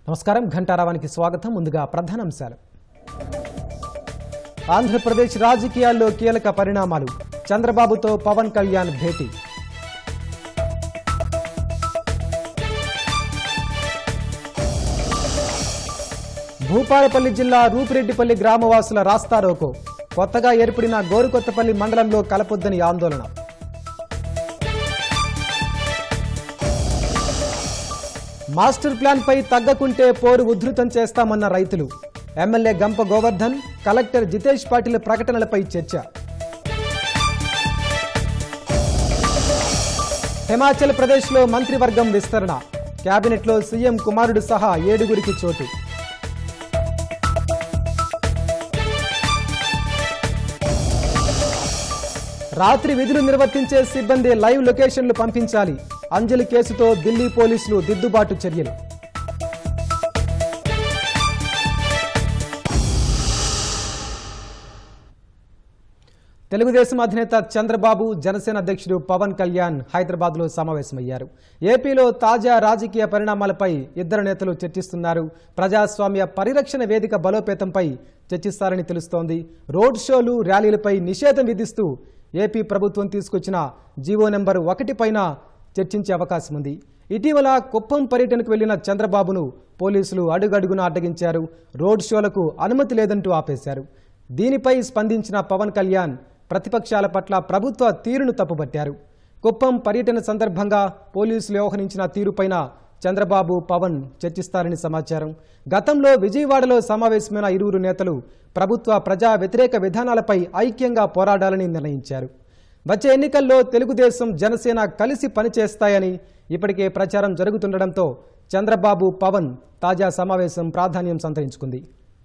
నమస్కారం ఘంటారావానికి స్వాగతం ముందుగా ప్రధానాంశాలు ఆంధ్రప్రదేశ్ రాజకీయాల్లో కీలక పరిణామాలు చంద్రబాబుతో పవన్ కళ్యాణ్ భేటీ భూపాలపల్లి జిల్లా రూపిరెడ్డిపల్లి గ్రామవాసుల రాస్తారోకో కొత్తగా ఏర్పడిన గోరుకొత్తపల్లి మండలంలో కలపొద్దని ఆందోళన మాస్టర్ ప్లాన్ పై తగ్గకుంటే పోరు ఉధృతం చేస్తామన్న రైతులు ఎమ్మెల్యే గంప గోవర్ధన్ కలెక్టర్ జితేష్ పాటిల్ ప్రకటనలపై చర్చ హిమాచల్ ప్రదేశ్లో మంత్రివర్గం విస్తరణ కేబినెట్లో సీఎం కుమారుడు సహా ఏడుగురికి చోటు రాత్రి విధులు నిర్వర్తించే సిబ్బంది లైవ్ లొకేషన్లు పంపించాలి అంజలి కేసుతో ఢిల్లీ పోలీసులు దిద్దుబాటు చర్యలు తెలుగుదేశం అధినేత చంద్రబాబు జనసేన అధ్యక్షుడు పవన్ కళ్యాణ్ హైదరాబాద్లో సమావేశమయ్యారు ఏపీలో తాజా రాజకీయ పరిణామాలపై ఇద్దరు నేతలు చర్చిస్తున్నారు ప్రజాస్వామ్య పరిరక్షణ వేదిక బలోపేతంపై చర్చిస్తారని తెలుస్తోంది రోడ్ షోలు ర్యాలీలపై నిషేధం విధిస్తూ ఏపీ ప్రభుత్వం తీసుకొచ్చిన జీవో నెంబర్ ఒకటి పైన చర్చించే అవకాశం ఉంది ఇటీవల కుప్పం పర్యటనకు వెళ్లిన చంద్రబాబును పోలీసులు అడుగడుగున అడ్డగించారు రోడ్ షోలకు అనుమతి లేదంటూ ఆపేశారు దీనిపై స్పందించిన పవన్ కళ్యాణ్ ప్రతిపక్షాల పట్ల ప్రభుత్వ తీరును తప్పుపట్టారు కుప్పం పర్యటన సందర్భంగా పోలీసులు వ్యవహరించిన తీరుపైన చంద్రబాబు పవన్ చర్చిస్తారని సమాచారం గతంలో విజయవాడలో సమావేశమైన ఇరువురు నేతలు ప్రభుత్వ ప్రజా వ్యతిరేక విధానాలపై ఐక్యంగా పోరాడాలని నిర్ణయించారు వచ్చే ఎన్నికల్లో తెలుగుదేశం జనసేన కలిసి పనిచేస్తాయని ఇప్పటికే ప్రచారం జరుగుతుండటంతో చంద్రబాబు పవన్ తాజా సమావేశం ప్రాధాన్యం సంతరించుకుంది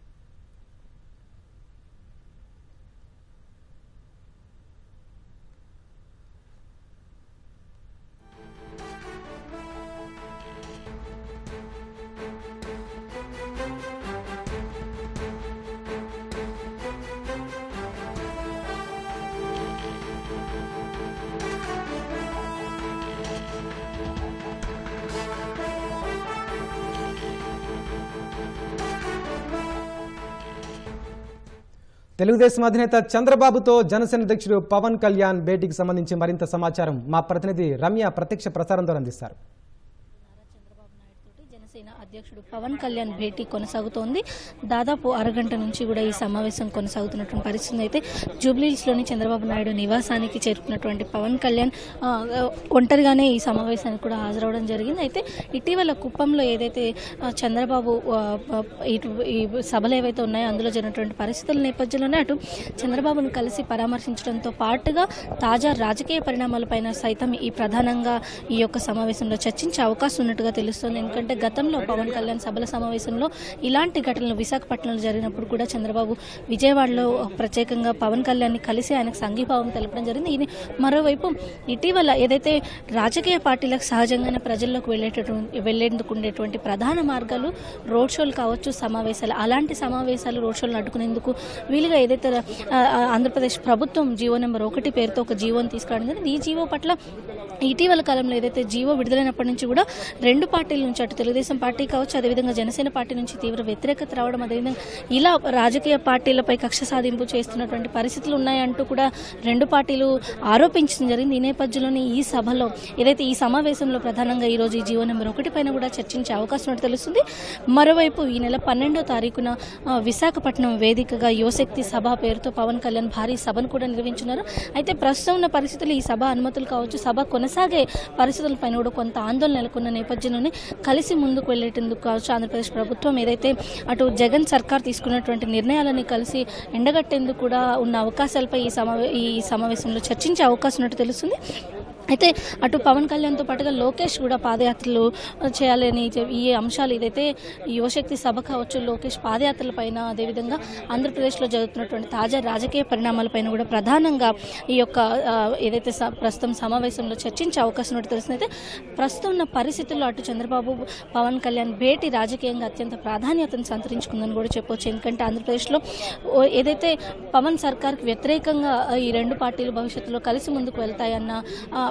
తెలుగుదేశం అధినేత చంద్రబాబుతో జనసేన అధ్యక్షుడు పవన్ కళ్యాణ్ భేటీకి సంబంధించి మరింత సమాచారం మా ప్రతినిధి రమ్య ప్రత్యక్ష ప్రసారం ద్వారా అందిస్తారు చంద్రబాబు నాయుడు తోటి జనసేన అధ్యక్షుడు పవన్ కళ్యాణ్ భేటీ కొనసాగుతోంది దాదాపు అరగంట నుంచి కూడా ఈ సమావేశం కొనసాగుతున్నటువంటి పరిస్థితి అయితే జూబ్లీహిల్స్లోని చంద్రబాబు నాయుడు నివాసానికి చేరుకున్నటువంటి పవన్ కళ్యాణ్ ఆ, ఒంటరిగానే ఈ సమావేశానికి కూడా హాజరవడం జరిగింది అయితే ఇటీవల కుప్పంలో ఏదైతే ఆ, చంద్రబాబు ఆ, ఆ, ఇటు ఈ సభలు ఏవైతే ఉన్నాయో అందులో జరిగినటువంటి పరిస్థితుల నేపథ్యంలోనే అటు చంద్రబాబును కలిసి పరామర్శించడంతో పాటుగా తాజా రాజకీయ పరిణామాలపైన సైతం ఈ ప్రధానంగా ఈ యొక్క సమావేశంలో చర్చించే అవకాశం ఉన్నట్టుగా తెలుస్తోంది ఎందుకంటే గతంలో పవన్ కళ్యాణ్ సభల సమావేశంలో ఇలాంటి ఘటనలు విశాఖపట్నంలో జరిగినప్పుడు కూడా చంద్రబాబు విజయవాడలో ప్రత్యేకంగా పవన్ కళ్యాణ్ని కలిసి ఆయనకు సంఘీభావం తెలపడం జరిగింది ఇది మరోవైపు ఇటీవల ఏదైతే రాజకీయ పార్టీలకు సహజంగానే ప్రజల్లోకి వెళ్ళేటటువంటి వెళ్లేందుకు ఉండేటువంటి ప్రధాన మార్గాలు రోడ్ షోలు కావచ్చు సమావేశాలు అలాంటి సమావేశాలు రోడ్ షోలను అడ్డుకునేందుకు వీలుగా ఏదైతే ఆ, ఆ, ఆంధ్రప్రదేశ్ ప్రభుత్వం జీవో నెంబర్ ఒకటి పేరుతో ఒక జీవోని తీసుకురావడం జరిగింది ఈ జీవో పట్ల ఇటీవల కాలంలో ఏదైతే జీవో విడుదలైనప్పటి నుంచి కూడా రెండు పార్టీల నుంచి అటు తెలుగుదేశం పార్టీ కావచ్చు అదేవిధంగా జనసేన పార్టీ నుంచి తీవ్ర వ్యతిరేకత రావడం అదేవిధంగా ఇలా రాజకీయ పార్టీలపై కక్ష సాధింపు చేస్తున్నటువంటి పరిస్థితులు ఉన్నాయంటూ కూడా రెండు పార్టీలు ఆరోపించడం జరిగింది ఈ నేపథ్యంలోనే ఈ సభలో ఏదైతే ఈ సమావేశంలో ప్రధానంగా ఈ రోజు ఈ జీవో నెంబర్ ఒకటి పైన కూడా చర్చించే అవకాశం ఉన్నట్టు తెలుస్తుంది మరోవైపు ఈ నెల పన్నెండో తారీఖున ఆ, విశాఖపట్నం వేదికగా యువశక్తి సభ పేరుతో పవన్ కళ్యాణ్ భారీ సభను కూడా నిర్వహించున్నారు అయితే ప్రస్తుతం ఉన్న పరిస్థితులు ఈ సభ అనుమతులు కావచ్చు సభ కొనసాగే పరిస్థితులపైన కూడా కొంత ఆందోళన నెలకొన్న నేపథ్యంలోనే కలిసి ముందుకు వెళ్ళేటందుకు కావచ్చు ఆంధ్రప్రదేశ్ ప్రభుత్వం ఏదైతే అటు జగన్ సర్కార్ తీసుకున్నటువంటి నిర్ణయాలని కలిసి ఎండగట్టేందుకు కూడా ఉన్న అవకాశాలపై ఈ సమావే ఈ సమావేశంలో చర్చించే అవకాశం ఉన్నట్టు తెలుస్తుంది అయితే అటు పవన్ కళ్యాణ్తో పాటుగా లోకేష్ కూడా పాదయాత్రలు చేయాలని చె- ఈ అంశాలు ఏదైతే యువశక్తి సభ కావచ్చు లోకేష్ పాదయాత్రల పైన అదేవిధంగా ఆంధ్రప్రదేశ్లో జరుగుతున్నటువంటి తాజా రాజకీయ పరిణామాలపైన కూడా ప్రధానంగా ఈ యొక్క ఆ, ఏదైతే స- ప్రస్తుతం సమావేశంలో చర్చించే అవకాశం ఉన్నట్టు తెలుస్తుంది అయితే ప్రస్తుతం ఉన్న పరిస్థితుల్లో అటు చంద్రబాబు పవన్ కళ్యాణ్ భేటీ రాజకీయంగా అత్యంత ప్రాధాన్యతను సంతరించుకుందని కూడా చెప్పొచ్చు ఎందుకంటే ఆంధ్రప్రదేశ్లో ఓ- ఏదైతే పవన్ సర్కార్కి వ్యతిరేకంగా ఆ, ఈ రెండు పార్టీలు భవిష్యత్తులో కలిసి ముందుకు వెళ్తాయన్న ఆ,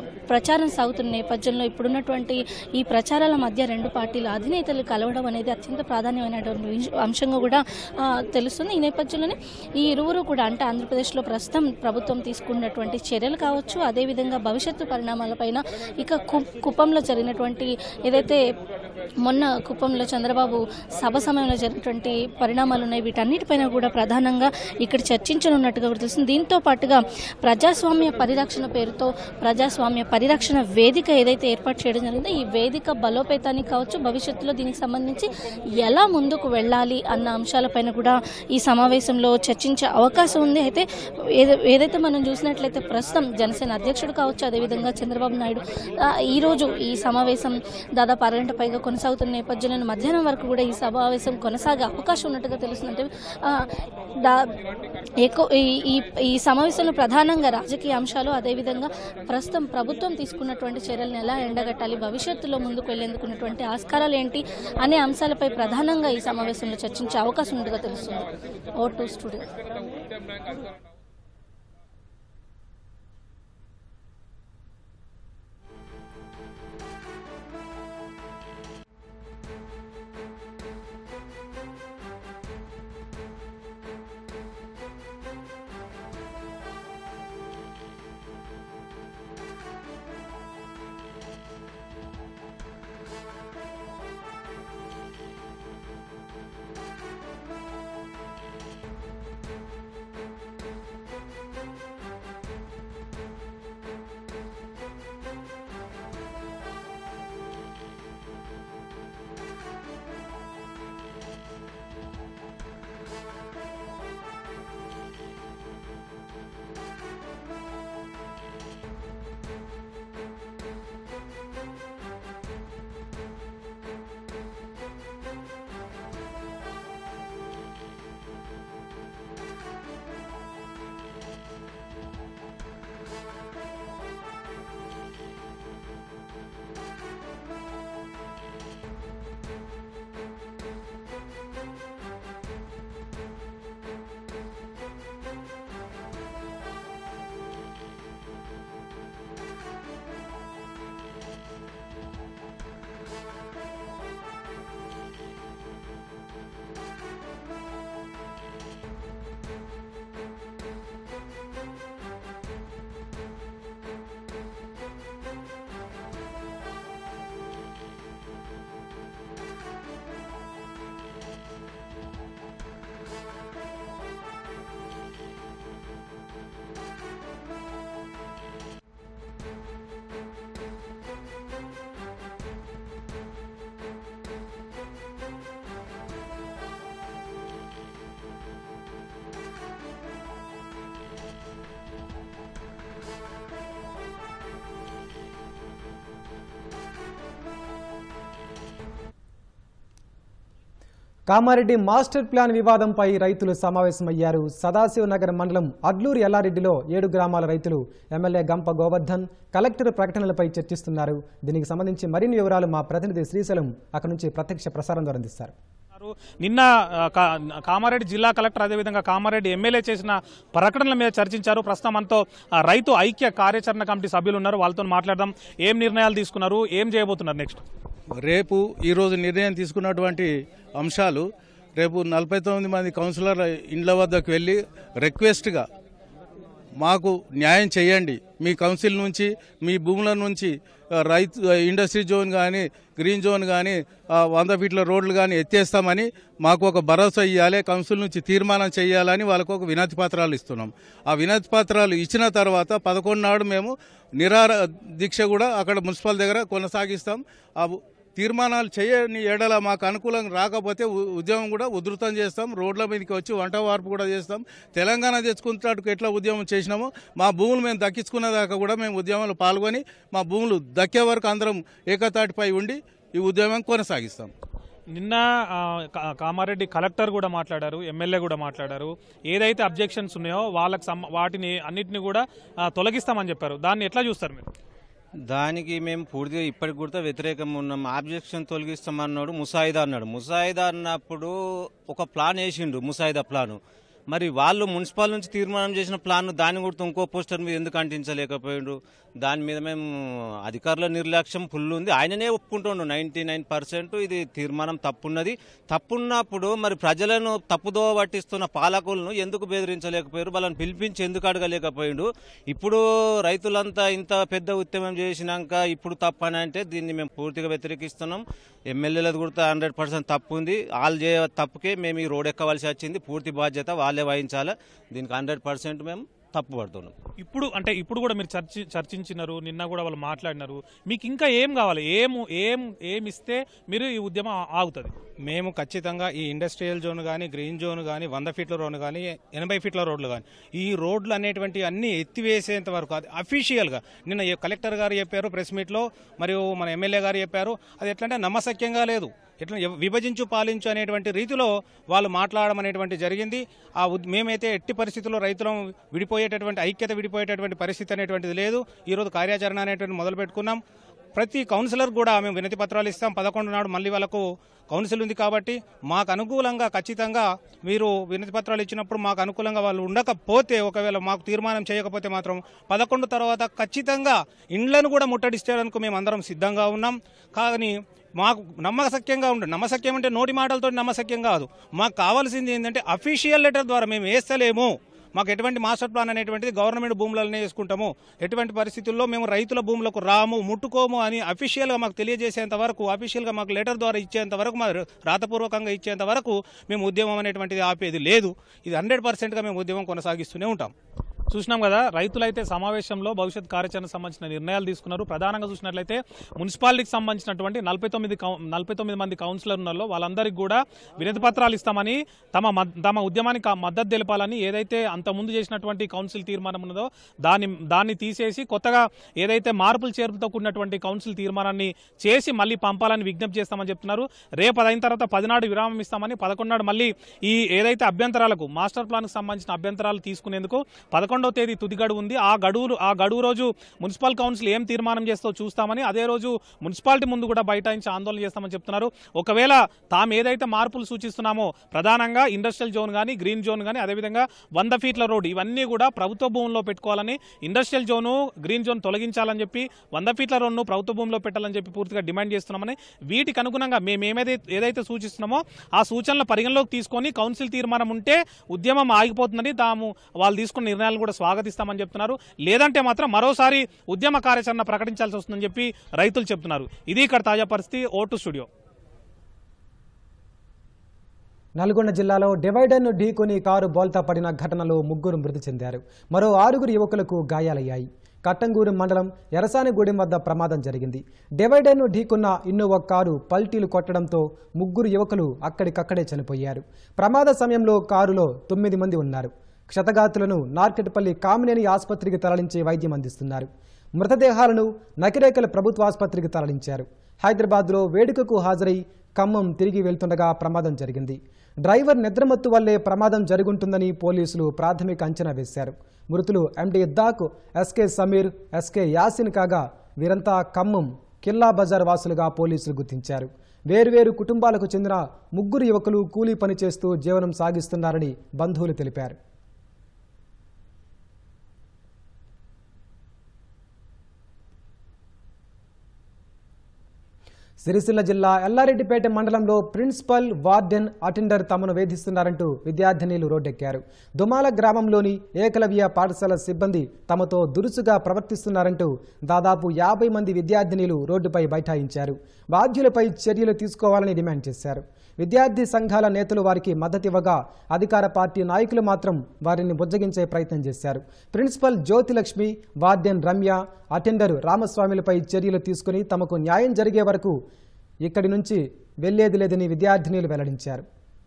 ప్రచారం సాగుతున్న నేపథ్యంలో ఇప్పుడున్నటువంటి ఈ ప్రచారాల మధ్య రెండు పార్టీల అధినేతలు కలవడం అనేది అత్యంత ప్రాధాన్యమైనటువంటి విష- అంశంగా కూడా ఆ, తెలుస్తుంది ఈ నేపథ్యంలోనే ఈ ఇరువురు కూడా అంటే ఆంధ్రప్రదేశ్లో ప్రస్తుతం ప్రభుత్వం తీసుకున్నటువంటి చర్యలు కావచ్చు అదేవిధంగా భవిష్యత్తు పరిణామాలపైన ఇక కు- కుప్పంలో జరిగినటువంటి ఏదైతే మొన్న కుప్పంలో చంద్రబాబు సభ సమయంలో జరిగినటువంటి పరిణామాలు ఉన్నాయి వీటన్నిటిపైన కూడా ప్రధానంగా ఇక్కడ చర్చించనున్నట్టుగా కూడా తెలుస్తుంది దీంతో పాటుగా ప్రజాస్వామ్య పరిరక్షణ పేరుతో ప్రజాస్వామ్య పరిరక్షణ వేదిక ఏదైతే ఏర్పాటు చేయడం జరిగిందో ఈ వేదిక బలోపేతానికి కావచ్చు భవిష్యత్తులో దీనికి సంబంధించి ఎలా ముందుకు వెళ్ళాలి అన్న అంశాలపైన కూడా ఈ సమావేశంలో చర్చించే అవకాశం ఉంది అయితే ఏద- ఏదైతే మనం చూసినట్లయితే ప్రస్తుతం జనసేన అధ్యక్షుడు కావచ్చు అదేవిధంగా చంద్రబాబు నాయుడు ఆ, ఈ రోజు ఈ సమావేశం దాదాపు అరగంట పైగా కొనసాగుతున్న నేపథ్యంలో మధ్యాహ్నం వరకు కూడా ఈ సమావేశం కొనసాగే అవకాశం ఉన్నట్టుగా తెలుస్తుంది అంటే ఆ, దా ఎక్కువ ఈ- ఈ ఈ సమావేశంలో ప్రధానంగా రాజకీయ అంశాలు అదేవిధంగా ప్రస్తుతం ప్రభుత్వం తీసుకున్నటువంటి చర్యలను ఎలా ఎండగట్టాలి భవిష్యత్తులో ముందుకు వెళ్లేందుకు ఉన్నటువంటి ఆస్కారాలు ఏంటి అనే అంశాలపై ప్రధానంగా ఈ సమావేశంలో చర్చించే అవకాశం ఉన్నట్టుగా తెలుస్తుంది ఓ to studio Kamareddy master plan వివాదంపై రైతులు సమావేశమయ్యారు సదాశివనగర్ మండలం అడ్లూరు ఎల్లారెడ్డిలో ఏడు గ్రామాల రైతులు ఎమ్మెల్యే గంప గోవర్ధన్ కలెక్టర్ ప్రకటనలపై చర్చిస్తున్నారు దీనికి సంబంధించి మరిన్ని వివరాలు మా ప్రతినిధి శ్రీశైలం అక్కడి నుంచి ప్రత్యక్ష ప్రసారం ద్వారా అందిస్తారు ఉన్నారు. నిన్న ఆ, కా- కామారెడ్డి జిల్లా కలెక్టర్ అదేవిధంగా కామారెడ్డి ఎమ్మెల్యే చేసిన ప్రకటనల మీద చర్చించారు ప్రస్తుతం మనతో ఆ, రైతు ఐక్య కార్యాచరణ కమిటీ సభ్యులు ఉన్నారు వాళ్ళతో మాట్లాడదాం ఏం నిర్ణయాలు తీసుకున్నారు ఏం చేయబోతున్నారు నెక్స్ట్ రేపు ఈరోజు నిర్ణయం తీసుకున్నటువంటి అంశాలు రేపు నలభై తొమ్మిది మంది కౌన్సిలర్ ఇండ్ల వద్దకు వెళ్ళి రిక్వెస్ట్గా మాకు న్యాయం చేయండి మీ కౌన్సిల్ నుంచి మీ భూముల నుంచి ఆ, రైతు ఆ, ఇండస్ట్రీ జోన్ కానీ గ్రీన్ జోన్ కానీ ఆ, వంద ఫీట్ల రోడ్లు కానీ ఎత్తేస్తామని మాకు ఒక భరోసా ఇవ్వాలి కౌన్సిల్ నుంచి తీర్మానం చేయాలని వాళ్ళకు ఒక వినతి పత్రాలు ఇస్తున్నాం ఆ వినతి పత్రాలు ఇచ్చిన తర్వాత పదకొండు నాడు మేము నిరార దీక్ష కూడా అక్కడ మున్సిపల్ దగ్గర కొనసాగిస్తాం ఆ తీర్మానాలు చేయని ఏడల మాకు అనుకూలంగా రాకపోతే ఉ- ఉద్యమం కూడా ఉధృతం చేస్తాం రోడ్ల మీదకి వచ్చి వంట వార్పు కూడా చేస్తాం తెలంగాణ తెచ్చుకున్నట్టు ఎట్లా ఉద్యమం చేసినామో మా భూములు మేము దక్కించుకున్న దాకా కూడా మేము ఉద్యమంలో పాల్గొని మా భూములు దక్కే వరకు అందరం ఏకతాటిపై ఉండి ఈ ఉద్యమం కొనసాగిస్తాం నిన్న ఆ, కా- కామారెడ్డి కలెక్టర్ కూడా మాట్లాడారు ఎమ్మెల్యే కూడా మాట్లాడారు ఏదైతే అబ్జెక్షన్స్ ఉన్నాయో వాళ్ళకి సంబ- వాటిని అన్నిటిని కూడా ఆ, తొలగిస్తామని చెప్పారు దాన్ని ఎట్లా చూస్తారు మీరు దానికి మేము పూర్తిగా ఇప్పటికి కూడా వ్యతిరేకం ఉన్నాం ఆబ్జెక్షన్ తొలగిస్తామన్నాడు ముసాయిదా అన్నాడు ముసాయిదా అన్నప్పుడు ఒక ప్లాన్ వేసిండు ముసాయిదా ప్లాను మరి వాళ్ళు మున్సిపల్ నుంచి తీర్మానం చేసిన ప్లాన్ దాన్ని కూడా ఇంకో పోస్టర్ మీద ఎందుకు అంటించలేకపోయిండ్రు దాని మీద మేము అధికారుల నిర్లక్ష్యం ఫుల్ ఉంది ఆయననే ఒప్పుకుంటుండు నైన్టీ నైన్ పర్సెంట్ ఇది తీర్మానం తప్పున్నది తప్పున్నప్పుడు మరి ప్రజలను తప్పుదో పట్టిస్తున్న పాలకులను ఎందుకు బెదిరించలేకపోయారు వాళ్ళని పిలిపించి ఎందుకు అడగలేకపోయిండు ఇప్పుడు రైతులంతా ఇంత పెద్ద ఉద్యమం చేసినాక ఇప్పుడు తప్పని అంటే దీన్ని మేము పూర్తిగా వ్యతిరేకిస్తున్నాం ఎమ్మెల్యేలది కూడా హండ్రెడ్ పర్సెంట్ తప్పు ఉంది వాళ్ళు చే తప్పుకే మేము ఈ రోడ్ ఎక్కవలసి వచ్చింది పూర్తి బాధ్యత వాళ్ళే వహించాలి దీనికి హండ్రెడ్ పర్సెంట్ మేము తప్పు పడుతున్నాం ఇప్పుడు అంటే ఇప్పుడు కూడా మీరు చర్చి చర్చించినారు నిన్న కూడా వాళ్ళు మాట్లాడినారు మీకు ఇంకా ఏం కావాలి ఏం ఏం ఏం ఇస్తే మీరు ఈ ఉద్యమం ఆ- ఆగుతుంది మేము ఖచ్చితంగా ఈ ఇండస్ట్రియల్ జోన్ కానీ గ్రీన్ జోన్ కానీ వంద ఫీట్ల రోడ్డు కానీ ఎనభై ఫీట్ల రోడ్లు కానీ ఈ రోడ్లు అనేటువంటి అన్ని ఎత్తివేసేంత వరకు అది అఫీషియల్గా నిన్న ఏ కలెక్టర్ గారు చెప్పారు ప్రెస్ మీట్లో మరియు మన ఎమ్మెల్యే గారు చెప్పారు అది ఎట్లంటే నమ్మశక్యంగా లేదు ఎట్లా ఎవ- విభజించు పాలించు అనేటువంటి రీతిలో వాళ్ళు మాట్లాడడం అనేటువంటి జరిగింది ఆ ఉద్- మేమైతే ఎట్టి పరిస్థితుల్లో రైతులం విడిపోయేటటువంటి ఐక్యత విడిపోయేటటువంటి పరిస్థితి అనేటువంటిది లేదు ఈరోజు కార్యాచరణ అనేటువంటి మొదలు పెట్టుకున్నాం ప్రతి కౌన్సిలర్ కూడా మేము వినతి పత్రాలు ఇస్తాం పదకొండు నాడు మళ్ళీ వాళ్ళకు కౌన్సిల్ ఉంది కాబట్టి మాకు అనుకూలంగా ఖచ్చితంగా మీరు వినతి పత్రాలు ఇచ్చినప్పుడు మాకు అనుకూలంగా వాళ్ళు ఉండకపోతే ఒకవేళ మాకు తీర్మానం చేయకపోతే మాత్రం పదకొండు తర్వాత ఖచ్చితంగా ఇండ్లను కూడా ముట్టడిస్తేందుకు మేము అందరం సిద్ధంగా ఉన్నాం కానీ మాకు నమ్మశక్యంగా ఉండే నమ్మశక్యం అంటే నోటి మాటలతో నమ్మశక్యం కాదు మాకు కావాల్సింది ఏంటంటే అఫీషియల్ లెటర్ ద్వారా మేము వేస్తలేము మాకు ఎటువంటి మాస్టర్ ప్లాన్ అనేటువంటిది గవర్నమెంట్ భూములనే వేసుకుంటాము ఎటువంటి పరిస్థితుల్లో మేము రైతుల భూములకు రాము ముట్టుకోము అని అఫీషియల్గా మాకు తెలియజేసేంత వరకు అఫీషియల్గా మాకు లెటర్ ద్వారా ఇచ్చేంత వరకు మా రాతపూర్వకంగా ఇచ్చేంత వరకు మేము ఉద్యమం అనేటువంటిది ఆపేది లేదు ఇది హండ్రెడ్ పర్సెంట్గా మేము ఉద్యమం కొనసాగిస్తూనే ఉంటాం చూసినాం కదా రైతులైతే సమావేశంలో భవిష్యత్ కార్యాచరణ సంబంధించిన నిర్ణయాలు తీసుకున్నారు ప్రధానంగా చూసినట్లయితే మున్సిపాలిటీకి సంబంధించినటువంటి నలభై తొమ్మిది కౌ- నలభై తొమ్మిది మంది కౌన్సిలర్ ఉన్నారో వాళ్ళందరికీ కూడా వినతి పత్రాలు ఇస్తామని తమ మద్- తమ ఉద్యమానికి మద్దతు తెలపాలని ఏదైతే అంత ముందు చేసినటువంటి కౌన్సిల్ తీర్మానం ఉన్నదో దాన్ని దాన్ని తీసేసి కొత్తగా ఏదైతే మార్పులు చేర్పుతో కూడినటువంటి కౌన్సిల్ తీర్మానాన్ని చేసి మళ్ళీ పంపాలని విజ్ఞప్తి చేస్తామని చెప్తున్నారు రేపు అది అయిన తర్వాత పదినాడు విరామం ఇస్తామని పదకొండునాడు మళ్ళీ ఈ ఏదైతే అభ్యంతరాలకు మాస్టర్ ప్లాన్కి సంబంధించిన అభ్యంతరాలు తీసుకునేందుకు పదకొండవ తేదీ తుది గడువు ఉంది ఆ గడువు ఆ గడువు రోజు మున్సిపల్ కౌన్సిల్ ఏం తీర్మానం చేస్తో చూస్తామని అదే రోజు మున్సిపాలిటీ ముందు కూడా బైఠాయించి ఆందోళన చేస్తామని చెప్తున్నారు ఒకవేళ తాము ఏదైతే మార్పులు సూచిస్తున్నామో ప్రధానంగా ఇండస్ట్రియల్ జోన్ కానీ గ్రీన్ జోన్ కానీ అదేవిధంగా వంద ఫీట్ల రోడ్ ఇవన్నీ కూడా ప్రభుత్వ భూముల్లో పెట్టుకోవాలని ఇండస్ట్రియల్ జోను గ్రీన్ జోన్ తొలగించాలని చెప్పి వంద ఫీట్ల రోడ్ను ప్రభుత్వ భూమిలో పెట్టాలని చెప్పి పూర్తిగా డిమాండ్ చేస్తున్నామని వీటికి అనుగుణంగా మేము ఏమైతే ఏదైతే సూచిస్తున్నామో ఆ సూచనల పరిగణలోకి తీసుకొని కౌన్సిల్ తీర్మానం ఉంటే ఉద్యమం ఆగిపోతుందని తాము వాళ్ళు తీసుకున్న నిర్ణయాలు కూడా స్వాగతిస్తామని చెప్తున్నారు లేదంటే మాత్రం మరోసారి ఉద్యమ కార్యాచరణ ప్రకటించాల్సి వస్తుందని చెప్పి రైతులు చెప్తున్నారు ఇది ఇక్కడ తాజా పరిస్థితి ఓటు స్టూడియో నల్గొండ జిల్లాలో డివైడర్ను ఢీకొని కారు బోల్తా పడిన ఘటనలో ముగ్గురు మృతి చెందారు మరో ఆరుగురు యువకులకు గాయాలయ్యాయి కట్టంగూరు మండలం ఎరసానిగూడెం వద్ద ప్రమాదం జరిగింది డివైడర్ను ఢీకొన్న ఇన్నోవా కారు పల్టీలు కొట్టడంతో ముగ్గురు యువకులు అక్కడికక్కడే చనిపోయారు ప్రమాద సమయంలో కారులో తొమ్మిది మంది ఉన్నారు క్షతగాతులను నార్కెట్పల్లి కామినేని ఆసుపత్రికి తరలించి వైద్యం అందిస్తున్నారు మృతదేహాలను నకిరేకల ప్రభుత్వ ఆసుపత్రికి తరలించారు హైదరాబాద్లో వేడుకకు హాజరై ఖమ్మం తిరిగి వెళ్తుండగా ప్రమాదం జరిగింది డ్రైవర్ నిద్రమత్తు వల్లే ప్రమాదం జరుగుంటుందని పోలీసులు ప్రాథమిక అంచనా వేశారు మృతులు ఎండి ఇద్దాక్ ఎస్కే సమీర్ ఎస్కే యాసిన్ కాగా వీరంతా ఖమ్మం కిల్లా బజార్ వాసులుగా పోలీసులు గుర్తించారు వేర్వేరు కుటుంబాలకు చెందిన ముగ్గురు యువకులు కూలీ పని చేస్తూ జీవనం సాగిస్తున్నారని బంధువులు తెలిపారు సిరిసిల్ల జిల్లా ఎల్లారెడ్డిపేట మండలంలో ప్రిన్సిపల్ వార్డెన్ అటెండర్ తమను వేధిస్తున్నారంటూ విద్యార్థినీలు రోడ్డెక్కారు దుమాల గ్రామంలోని ఏకలవ్య పాఠశాల సిబ్బంది తమతో దురుసుగా ప్రవర్తిస్తున్నారంటూ దాదాపు యాభై మంది విద్యార్థినీలు రోడ్డుపై బైఠాయించారు బాధ్యులపై చర్యలు తీసుకోవాలని డిమాండ్ చేశారు విద్యార్థి సంఘాల నేతలు వారికి మద్దతివ్వగా అధికార పార్టీ నాయకులు మాత్రం వారిని బుజ్జగించే ప్రయత్నం చేశారు principal Jyothilakshmi warden Ramya attender రామస్వామిలపై చర్యలు తీసుకుని తమకు న్యాయం జరిగే వరకు ఇక్కడి నుంచి వెళ్లేది లేదని విద్యార్థినీలు వెల్లడించారు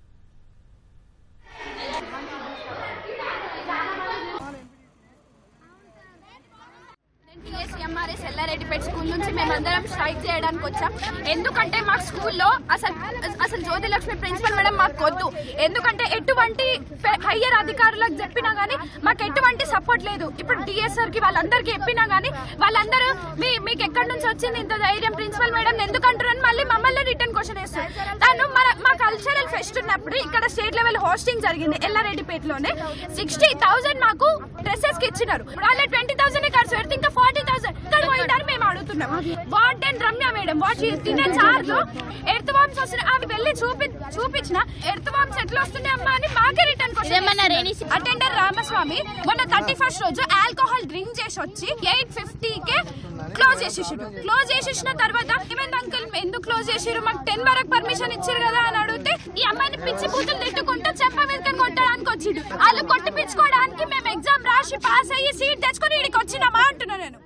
ఎంఆర్ఎస్ ఎల్లారెడ్డిపేట స్కూల్ నుంచి మేమందరం స్ట్రైక్ చేయడానికి వచ్చాం ఎందుకంటే మా స్కూల్లో అసలు అసలు జ్యోతిలక్ష్మి ప్రిన్సిపల్ మేడం మాకు వద్దు ఎందుకంటే ఎటువంటి హయ్యర్ అధికారులకు చెప్పినా గానీ మాకు ఎటువంటి సపోర్ట్ లేదు ఇప్పుడు డిఎస్ఆర్ కి వాళ్ళందరికీ చెప్పినా గానీ వాళ్ళందరూ మీ మీకు ఎక్కడి నుంచి వచ్చింది ఇంత ధైర్యం ప్రిన్సిపల్ మేడం ఎందుకు అంటారని మళ్ళీ మమ్మల్ని రిటర్న్ క్వశ్చన్ వేస్తారు తను మన మా కల్చరల్ ఫెస్ట్ ఉన్నప్పుడు ఇక్కడ స్టేట్ లెవెల్ హోస్టింగ్ జరిగింది ఎల్లారెడ్డిపేటలోనే సిక్స్టీ థౌసండ్ మాకు డ్రెస్సెస్ కి ఇచ్చినారు వాళ్ళ ట్వంటీ థౌసండ్ ఖర్చు పెడితే ఇంకా ఫార్టీ థౌసండ్ ఇక్కడ పోయింటారు మేము అడుగుతున్నాం వార్డెన్ రమ్య మేడం వాట్ తినే చార్జ్ ఎర్త్ బాంబ్స్ వస్తున్నాయి అవి వెళ్ళి చూపి చూపించిన ఎర్త్ బాంబ్స్ ఎట్లా వస్తున్నాయి అమ్మా అని మాకే రిటర్న్ క్వశ్చన్ అటెండర్ రామస్వామి మొన్న థర్టీ ఫస్ట్ రోజు ఆల్కహాల్ డ్రింక్ చేసి వచ్చి ఎయిట్ ఫిఫ్టీ కే క్లోజ్ చేసేసాడు క్లోజ్ చేసేసిన తర్వాత ఏమైంది అంకుల్ ఎందుకు క్లోజ్ చేసారు మాకు టెన్ వరకు పర్మిషన్ ఇచ్చారు కదా అని అడిగితే ఈ అమ్మాయిని పిచ్చి బూతులు తిట్టుకుంటూ చెంప మీద కొట్టడానికి వచ్చిండు వాళ్ళు కొట్టిపించుకోవడానికి మేము ఎగ్జామ్ రాసి పాస్ అయ్యి సీట్ తెచ్చుకొని ఇక్కడికి వచ్చినామా అంటున్నా నేను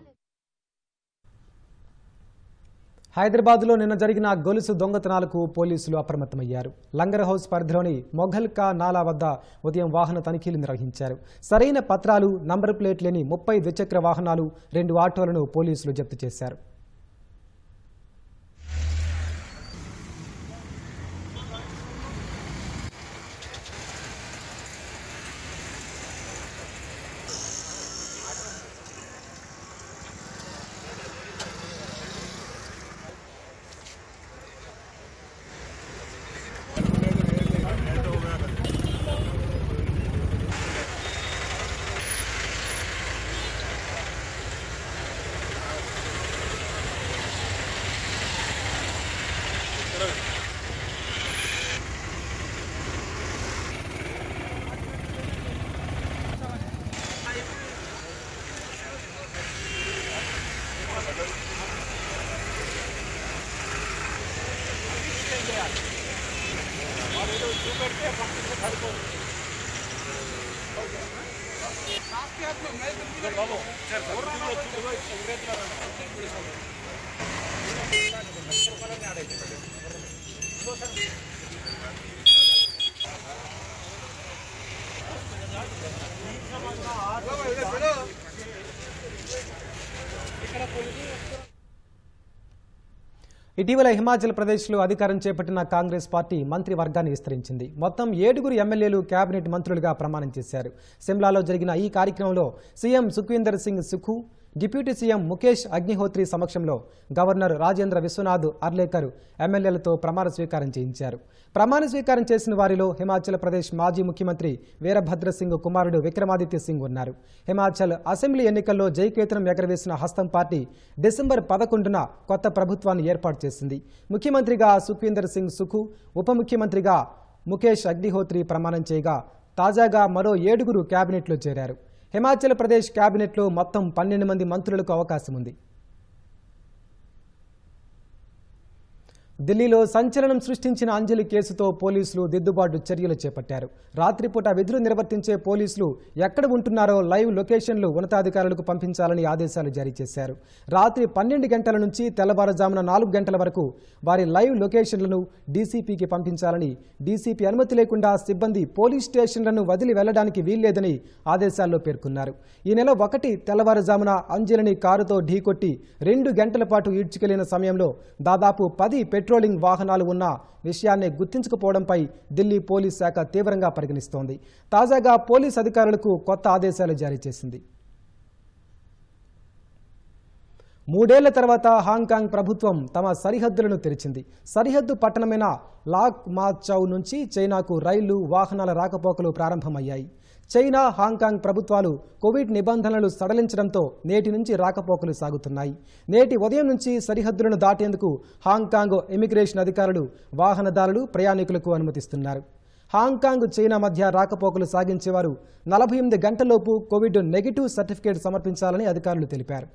హైదరాబాద్లో నిన్న జరిగిన గొలుసు దొంగతనాలకు పోలీసులు అప్రమత్తమయ్యారు లంగర్ హౌస్ పరిధిలోని మొఘల్ కా నాలా వద్ద ఉదయం వాహన తనిఖీలు నిర్వహించారు సరైన పత్రాలు నంబర్ ప్లేట్ లేని ముప్పై ద్విచక్ర వాహనాలు రెండు ఆటోలను పోలీసులు జప్తు చేశారు ఇటీవల హిమాచల్ ప్రదేశ్లో అధికారం చేపట్టిన కాంగ్రెస్ పార్టీ మంత్రి వర్గాన్ని విస్తరించింది మొత్తం ఏడుగురు ఎమ్మెల్యేలు కేబినెట్ మంత్రులుగా ప్రమాణం చేశారు సిమ్లాలో జరిగిన ఈ కార్యక్రమంలో CM Sukhvinder Singh Sukhu deputy CM Mukesh Agnihotri సమక్షంలో గవర్నర్ రాజేంద్ర విశ్వనాథ్ అర్లేకర్ ఎమ్మెల్యేలతో ప్రమాణ స్వీకారం చేయించారు ప్రమాణ స్వీకారం చేసిన వారిలో హిమాచల్ ప్రదేశ్ మాజీ ముఖ్యమంత్రి వీరభద్ర సింగ్ కుమారుడు విక్రమాదిత్య సింగ్ ఉన్నారు హిమాచల్ అసెంబ్లీ ఎన్నికల్లో జైకేతనం ఎగరవేసిన హస్తం పార్టీ డిసెంబర్ పదకొండున కొత్త ప్రభుత్వాన్ని ఏర్పాటు చేసింది ముఖ్యమంత్రిగా సుఖ్వీందర్ సింగ్ సుఖు ఉప ముఖ్యమంత్రిగా ముఖేష్ అగ్నిహోత్రి ప్రమాణం చేయగా తాజాగా మరో ఏడుగురు కేబినెట్లో చేరారు హిమాచల్ ప్రదేశ్ కేబినెట్లో మొత్తం పన్నెండు మంది మంత్రులకు అవకాశం ఉంది ఢిల్లీలో సంచలనం సృష్టించిన అంజలి కేసుతో పోలీసులు దిద్దుబాటు చర్యలు చేపట్టారు రాత్రిపూట విధులు నిర్వర్తించే పోలీసులు ఎక్కడ ఉంటున్నారో లైవ్ లొకేషన్లు ఉన్నతాధికారులకు పంపించాలని ఆదేశాలు జారీ చేశారు రాత్రి పన్నెండు గంటల నుంచి తెల్లవారుజామున నాలుగు గంటల వరకు వారి లైవ్ లొకేషన్లను డీసీపీకి పంపించాలని డీసీపీ అనుమతి లేకుండా సిబ్బంది పోలీస్ స్టేషన్లను వదిలి వెళ్లడానికి వీల్లేదని ఆదేశాల్లో పేర్కొన్నారు ఈ నెల ఒకటి తెల్లవారుజామున అంజలిని కారుతో ఢీకొట్టి రెండు గంటల పాటు ఈడ్చుకెళ్లిన సమయంలో దాదాపు పది పెట్రోలింగ్ వాహనాలు ఉన్న విషయాన్ని గుర్తించకపోవడంపై ఢిల్లీ పోలీస్ శాఖ తీవ్రంగా పరిగణిస్తోంది తాజాగా పోలీస్ అధికారులకు కొత్త ఆదేశాలు జారీ చేసింది మూడేళ్ల తర్వాత హాంకాంగ్ ప్రభుత్వం తమ సరిహద్దులను తెరిచింది సరిహద్దు పట్టణమైన లాక్ మా చౌ నుంచి చైనాకు రైళ్లు వాహనాల రాకపోకలు ప్రారంభమయ్యాయి చైనా హాంకాంగ్ ప్రభుత్వాలు కోవిడ్ నిబంధనలు సడలించడంతో నేటి నుంచి రాకపోకలు సాగుతున్నాయి నేటి ఉదయం నుంచి సరిహద్దులను దాటేందుకు హాంకాంగ్ ఇమిగ్రేషన్ అధికారులు వాహనదారులు ప్రయాణికులకు అనుమతిస్తున్నారు హాంకాంగ్ చైనా మధ్య రాకపోకలు సాగించేవారు నలభై ఎనిమిది గంటల్లోపు కోవిడ్ నెగిటివ్ సర్టిఫికేట్ సమర్పించాలని అధికారులు తెలిపారు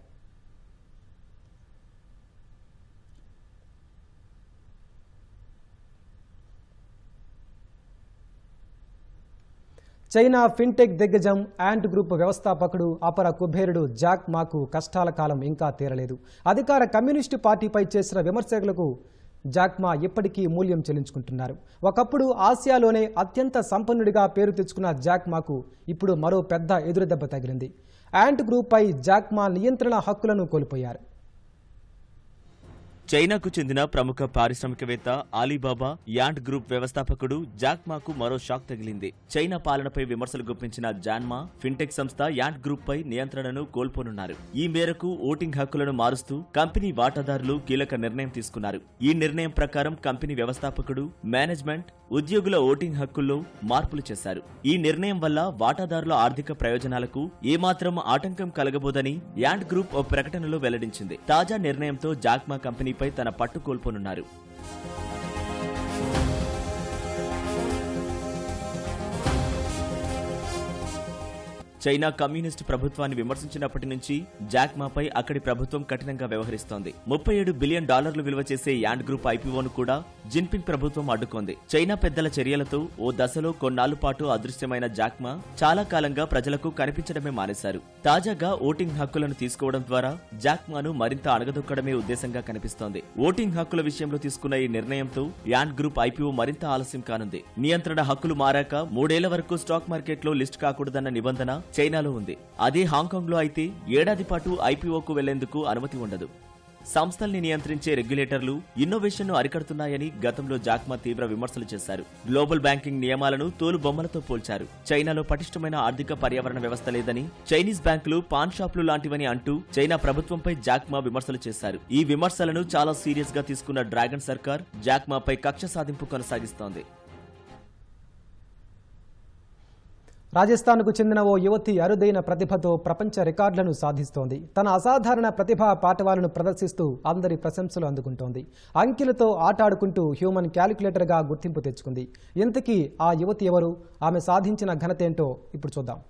చైనా ఫిన్టెక్ దిగ్గజం యాంట్ గ్రూప్ వ్యవస్థాపకుడు అపర కుబేరుడు జాక్ మాకు కష్టాల కాలం ఇంకా తీరలేదు అధికార కమ్యూనిస్టు పార్టీపై చేసిన విమర్శకులకు జాక్మా ఇప్పటికీ మూల్యం చెల్లించుకుంటున్నారు ఒకప్పుడు ఆసియాలోనే అత్యంత సంపన్నుడిగా పేరు తెచ్చుకున్న జాక్మాకు ఇప్పుడు మరో పెద్ద ఎదురుదెబ్బ తగిలింది యాంట్ గ్రూప్పై జాక్మా నియంత్రణ హక్కులను కోల్పోయారు చైనాకు చెందిన ప్రముఖ పారిశ్రామికవేత్త అలీబాబా యాంట్ గ్రూప్ వ్యవస్థాపకుడు జాక్మాకు మరో షాక్ తగిలింది చైనా పాలనపై విమర్శలు గుప్పించిన జాన్మా ఫిన్టెక్ సంస్థ యాంట్ గ్రూప్ పై నియంత్రణను కోల్పోనున్నారు ఈ మేరకు ఓటింగ్ హక్కులను మారుస్తూ కంపెనీ వాటాదారులు కీలక నిర్ణయం తీసుకున్నారు ఈ నిర్ణయం ప్రకారం కంపెనీ వ్యవస్థాపకుడు మేనేజ్మెంట్ ఉద్యోగుల ఓటింగ్ హక్కుల్లో మార్పులు చేశారు ఈ నిర్ణయం వల్ల వాటాదారుల ఆర్థిక ప్రయోజనాలకు ఏమాత్రం ఆటంకం కలగబోదని యాండ్ గ్రూప్ ఓ ప్రకటనలో వెల్లడించింది తాజా నిర్ణయంతో జాక్మా కంపెనీపై తన పట్టు కోల్పోనున్నారు చైనా కమ్యూనిస్టు ప్రభుత్వాన్ని విమర్శించినప్పటి నుంచి జాక్మాపై అక్కడి ప్రభుత్వం కఠినంగా వ్యవహరిస్తోంది ముప్పై ఏడు బిలియన్ డాలర్లు విలువ చేసే యాండ్ గ్రూప్ ఐపీఓను కూడా జిన్పింగ్ ప్రభుత్వం అడ్డుకుంది చైనా పెద్దల చర్యలతో ఓ దశలో కొన్నాళ్ల పాటు అదృశ్యమైన జాక్మా చాలా కాలంగా ప్రజలకు కనిపించడమే మానేశారు తాజాగా ఓటింగ్ హక్కులను తీసుకోవడం ద్వారా జాక్మాను మరింత అణగదొక్కడమే ఉద్దేశంగా కనిపిస్తోంది ఓటింగ్ హక్కుల విషయంలో తీసుకున్న ఈ నిర్ణయంతో యాండ్ గ్రూప్ ఐపీఓ మరింత ఆలస్యం కానుంది నియంత్రణ హక్కులు మారాక మూడేళ్ల వరకు స్టాక్ మార్కెట్లో లిస్ట్ కాకూడదన్న నిబంధన చైనాలో ఉంది అదే హాంకాంగ్ లో అయితే ఏడాది పాటు ఐపీఓకు వెళ్లేందుకు అనుమతి ఉండదు సంస్థల్ని నియంత్రించే రెగ్యులేటర్లు ఇన్నోవేషన్ ను అరికడుతున్నాయని గతంలో జాక్మా తీవ్ర విమర్శలు చేశారు గ్లోబల్ బ్యాంకింగ్ నియమాలను తోలు బొమ్మలతో పోల్చారు చైనాలో పటిష్టమైన ఆర్థిక పర్యావరణ వ్యవస్థ లేదని చైనీస్ బ్యాంకులు పాన్ షాపులు లాంటివని అంటూ చైనా ప్రభుత్వంపై జాక్మా విమర్శలు చేశారు ఈ విమర్శలను చాలా సీరియస్ గా తీసుకున్న డ్రాగన్ సర్కార్ జాక్మాపై కక్ష సాధింపు కొనసాగిస్తోంది రాజస్థాన్కు చెందిన ఓ యువతి అరుదైన ప్రతిభతో ప్రపంచ రికార్డులను సాధిస్తోంది తన అసాధారణ ప్రతిభా పాఠవాలను ప్రదర్శిస్తూ అందరి ప్రశంసలు అందుకుంటోంది అంకెలతో ఆటాడుకుంటూ హ్యూమన్ క్యాలిక్యులేటర్గా గుర్తింపు తెచ్చుకుంది ఇంతకీ ఆ యువతి ఎవరు ఆమె సాధించిన ఘనతేంటో ఇప్పుడు చూద్దాం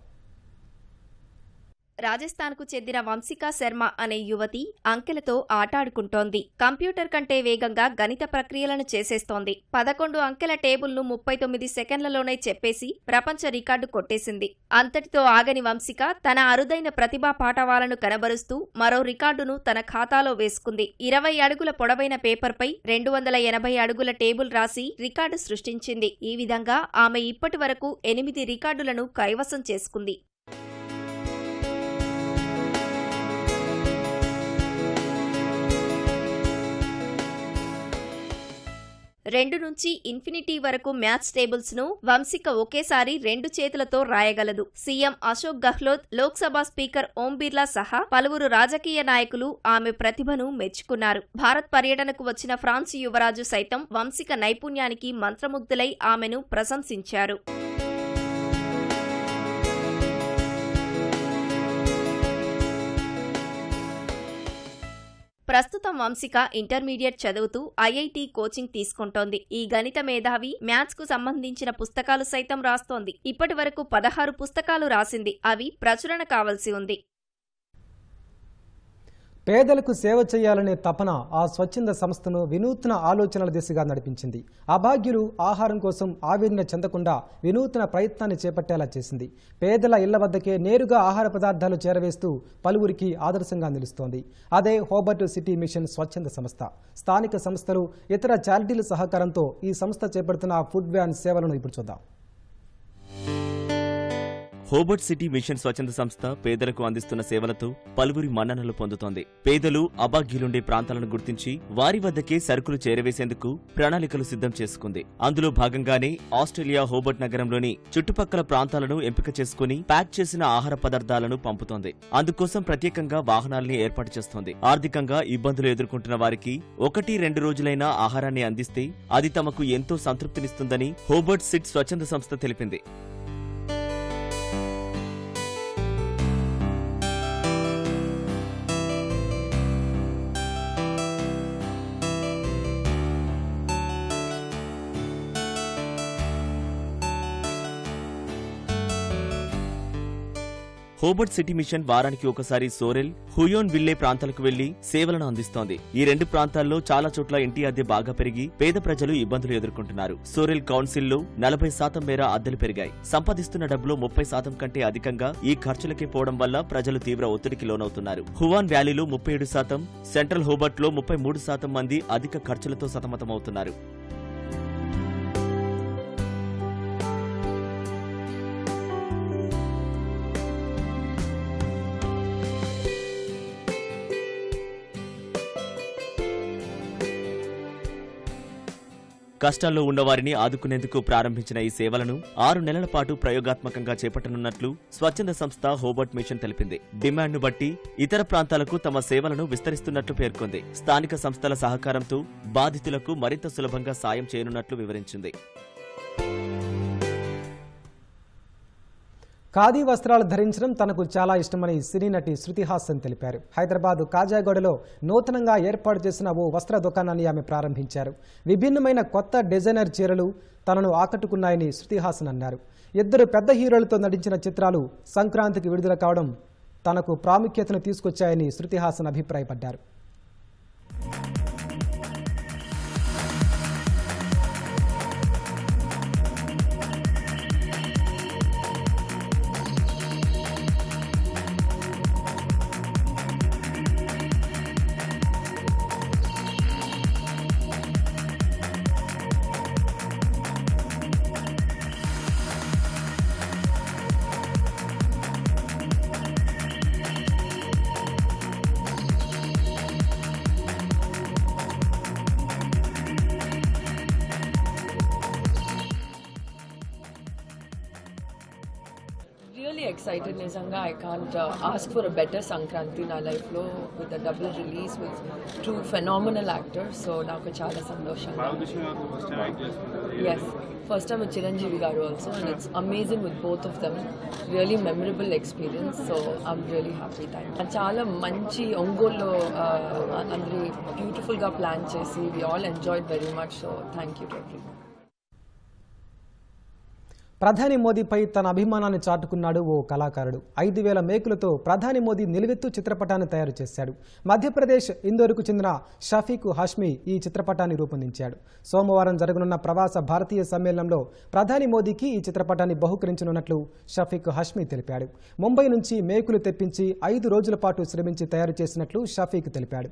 రాజస్థాన్కు చెందిన వంశికా శర్మ అనే యువతి అంకెలతో ఆటాడుకుంటోంది కంప్యూటర్ కంటే వేగంగా గణిత ప్రక్రియలను చేసేస్తోంది పదకొండు అంకెల టేబుల్ను ముప్పై తొమ్మిది సెకండ్లలోనే చెప్పేసి ప్రపంచ రికార్డు కొట్టేసింది అంతటితో ఆగని వంశిక తన అరుదైన ప్రతిభా పాఠవాలను కనబరుస్తూ మరో రికార్డును తన ఖాతాలో వేసుకుంది ఇరవై అడుగుల పొడవైన పేపర్పై రెండు వందల ఎనభై అడుగుల టేబుల్ రాసి రికార్డు సృష్టించింది ఈ విధంగా ఆమె ఇప్పటి వరకు ఎనిమిది రికార్డులను కైవసం చేసుకుంది రెండు నుంచి ఇన్ఫినిటీ వరకు మ్యాచ్ టేబుల్స్ ను వంశిక ఒకేసారి రెండు చేతులతో రాయగలదు సీఎం అశోక్ గహ్లోత్ లోక్సభ స్పీకర్ ఓం బిర్లా సహా పలువురు రాజకీయ నాయకులు ఆమె ప్రతిభను మెచ్చుకున్నారు భారత్ పర్యటనకు వచ్చిన ఫ్రాన్స్ యువరాజు సైతం వంశిక నైపుణ్యానికి మంత్రముగ్ధులై ఆమెను ప్రశంసించారు ప్రస్తుతం వంశిక ఇంటర్మీడియట్ చదువుతూ ఐఐటి కోచింగ్ తీసుకుంటోంది ఈ గణిత మేధావి మ్యాథ్స్ కు సంబంధించిన పుస్తకాలు సైతం రాస్తోంది ఇప్పటి వరకు పదహారు పుస్తకాలు రాసింది అవి ప్రచురణ కావలసి ఉంది పేదలకు సేవ చేయాలనే తపన ఆ స్వచ్ఛంద సంస్థను వినూత్న ఆలోచనల దిశగా నడిపించింది అభాగ్యులు ఆహారం కోసం ఆవేదన చెందకుండా వినూత్న ప్రయత్నాన్ని చేపట్టేలా చేసింది పేదల ఇళ్ల వద్దకే నేరుగా ఆహార పదార్థాలు చేరవేస్తూ పలువురికి ఆదర్శంగా నిలుస్తోంది అదే హోబర్ట్ సిటీ మిషన్ స్వచ్ఛంద సంస్థ స్థానిక సంస్థలు ఇతర చారిటీల సహకారంతో ఈ సంస్థ చేపడుతున్న ఫుడ్ వ్యాన్ సేవలను ఇప్పుడు చూద్దాం హోబర్ట్ సిటీ మిషన్ స్వచ్ఛంద సంస్థ పేదలకు అందిస్తున్న సేవలతో పలువురి మన్ననలు పొందుతోంది పేదలు అభాగ్యులుండే ప్రాంతాలను గుర్తించి వారి వద్దకే సరుకులు చేరవేసేందుకు ప్రణాళికలు సిద్ధం చేసుకుంది అందులో భాగంగానే ఆస్ట్రేలియా హోబర్ట్ నగరంలోని చుట్టుపక్కల ప్రాంతాలను ఎంపిక చేసుకుని ప్యాక్ చేసిన ఆహార పదార్థాలను పంపుతోంది అందుకోసం ప్రత్యేకంగా వాహనాల్ని ఏర్పాటు చేస్తోంది ఆర్థికంగా ఇబ్బందులు ఎదుర్కొంటున్న వారికి ఒకటి రెండు రోజులైనా ఆహారాన్ని అందిస్తే అది తమకు ఎంతో సంతృప్తినిస్తుందని హోబర్ట్ సిట్ స్వచ్ఛంద సంస్థ తెలిపింది హోబర్ట్ సిటీ మిషన్ వారానికి ఒకసారి సోరెల్ హుయోన్ విల్లే ప్రాంతాలకు వెళ్లి సేవలను అందిస్తోంది ఈ రెండు ప్రాంతాల్లో చాలా చోట్ల ఇంటి అద్దె బాగా పెరిగి పేద ప్రజలు ఇబ్బందులు ఎదుర్కొంటున్నారు సోరెల్ కౌన్సిల్లో నలభై శాతం మేర అద్దెలు పెరిగాయి సంపాదిస్తున్న డబ్బులో ముప్పై శాతం కంటే అధికంగా ఈ ఖర్చులకే పోవడం వల్ల ప్రజలు తీవ్ర ఒత్తిడికి లోనవుతున్నారు హువాన్ వ్యాలీలో ముప్పై ఏడు శాతం సెంట్రల్ హోబర్ట్ లో ముప్పై మూడు శాతం మంది అధిక ఖర్చులతో సతమతమవుతున్నారు కష్టాల్లో ఉన్నవారిని ఆదుకునేందుకు ప్రారంభించిన ఈ సేవలను ఆరు నెలల పాటు ప్రయోగాత్మకంగా చేపట్టనున్నట్లు స్వచ్ఛంద సంస్థ హోబర్ట్ మిషన్ తెలిపింది డిమాండ్ను బట్టి ఇతర ప్రాంతాలకు తమ సేవలను విస్తరిస్తున్నట్లు పేర్కొంది స్థానిక సంస్థల సహకారంతో బాధితులకు మరింత సులభంగా సాయం చేయనున్నట్లు వివరించింది ఖాదీ వస్త్రాలు ధరించడం తనకు చాలా ఇష్టమని సినీ నటి శృతి హాసన్ తెలిపారు హైదరాబాద్ కాజాగూడలో నూతనంగా ఏర్పాటు చేసిన ఓ వస్త్ర దుకాణాన్ని ఆమె ప్రారంభించారు విభిన్నమైన కొత్త డిజైనర్ చీరలు తనను ఆకట్టుకున్నాయని శృతి హాసన్ అన్నారు ఇద్దరు పెద్ద హీరోలతో నటించిన చిత్రాలు సంక్రాంతికి విడుదల కావడం తనకు ప్రాముఖ్యతను తీసుకొచ్చాయని శృతి హాసన్ అభిప్రాయపడ్డారు really excited నిజంగా I can't ask for a better Sankranti నా లైఫ్లో with the double release with two phenomenal actors so నాకు చాలా సంతోషంగా as first time Chiranjeevi garu also and it's amazing with both of them really memorable experience so I'm really happy thank చాలా మంచి ఒంగోల్లో అందరి బ్యూటిఫుల్గా ప్లాన్ చేసి we all enjoyed very much so thank you to every ప్రధాని మోదీపై తన అభిమానాన్ని చాటుకున్నాడు ఓ కళాకారుడు ఐదు వేల మేకులతో ప్రధాని మోదీ నిలువెత్తు చిత్రపటాన్ని తయారు చేశాడు మధ్యప్రదేశ్ ఇందోర్కు చెందిన షఫీక్ హాష్మీ ఈ చిత్రపటాన్ని రూపొందించాడు సోమవారం జరగనున్న ప్రవాస భారతీయ సమ్మేళనంలో ప్రధాని మోదీకి ఈ చిత్రపటాన్ని బహుకరించనున్నట్లు షఫీక్ హాష్మీ తెలిపాడు ముంబై నుంచి మేకులు తెప్పించి ఐదు రోజుల పాటు శ్రమించి తయారు చేసినట్లు షఫీక్ తెలిపాడు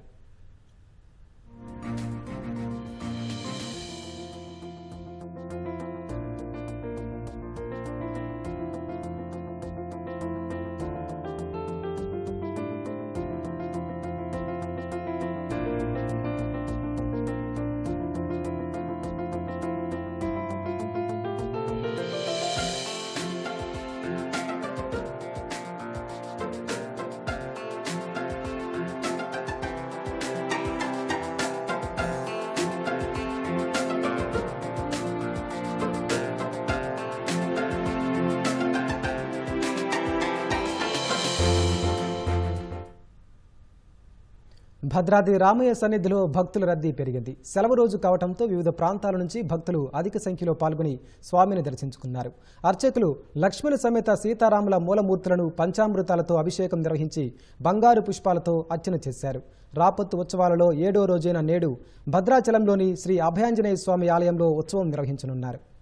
భద్రాద్రి రామయ్య సన్నిధిలో భక్తుల రద్దీ పెరిగింది సెలవు రోజు కావడంతో వివిధ ప్రాంతాల నుంచి భక్తులు అధిక సంఖ్యలో పాల్గొని స్వామిని దర్శించుకున్నారు అర్చకులు లక్ష్మణ సమేత సీతారాముల మూలమూర్తులను పంచామృతాలతో అభిషేకం నిర్వహించి బంగారు పుష్పాలతో అర్చన చేశారు రాపత్తు ఉత్సవాలలో ఏడో రోజైన నేడు భద్రాచలంలోని శ్రీ అభయాంజనేయ స్వామి ఆలయంలో ఉత్సవం నిర్వహించనున్నారు